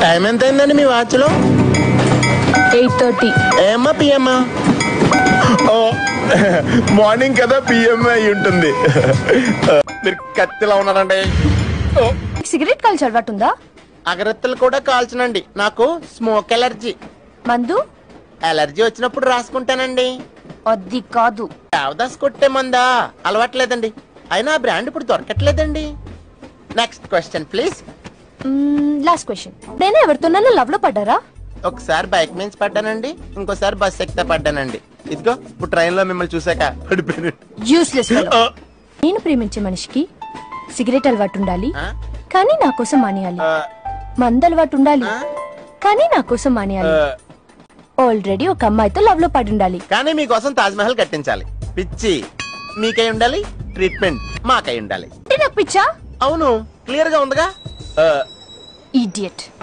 Time ఎంత అయిందండి మీ వాచ్లో eight thirty ఏమ్మా పిఎమ్మా ఓ మార్నింగ్ కదా పిఎం అయి ఉంటుంది మీరు కత్తిలా ఉన్నారండి ఓ సిగరెట్ కాల్చి అలవాటు ఉందా అగరత్తులు కూడా కాల్చనండి నాకు స్మోక్ ఎలర్జీ మందు ఎలర్జీ వచ్చినప్పుడు రాసుకుంటానండి అది కాదు దేవదాస్ కొట్టే మందా అలవాట్లేదండి అయినా ఆ బ్రాండ్ ఇప్పుడు దొరకట్లేదండి next question please last question నేను ఎవరితోనైనా లవ్ లో పడ్డారా ఒకసారి బైక్ మీద పడ్డానండి ఇంకోసారి బస్ ఎక్కితే పడ్డానండి ఇదిగో ఇప్పుడు ట్రైన్ లో మిమ్మల్ని చూసాక పడిపోయాను యూస్లెస్ నేను ప్రేమించే మనిషికి సిగరెట్ అలవాటు ఉండాలి ఆ? కానీ నా కోసం మానేయాలి ఆ, మందు అలవాటు ఉండాలి ఆ? కానీ నా కోసం మానేయాలి ఆ, ఆల్రెడీ ఒక అమ్మాయితో లవ్ లో పడి ఉండాలి కానీ మీకోసం తాజ్ మహల్ కట్టించాలి పిచ్చి మీకై ఉండాలి ట్రీట్మెంట్ మాకై ఉండాలి అంటే నాకు పిచ్చా అవును క్లియర్ గా ఉందిగా ఆ, ఇడియట్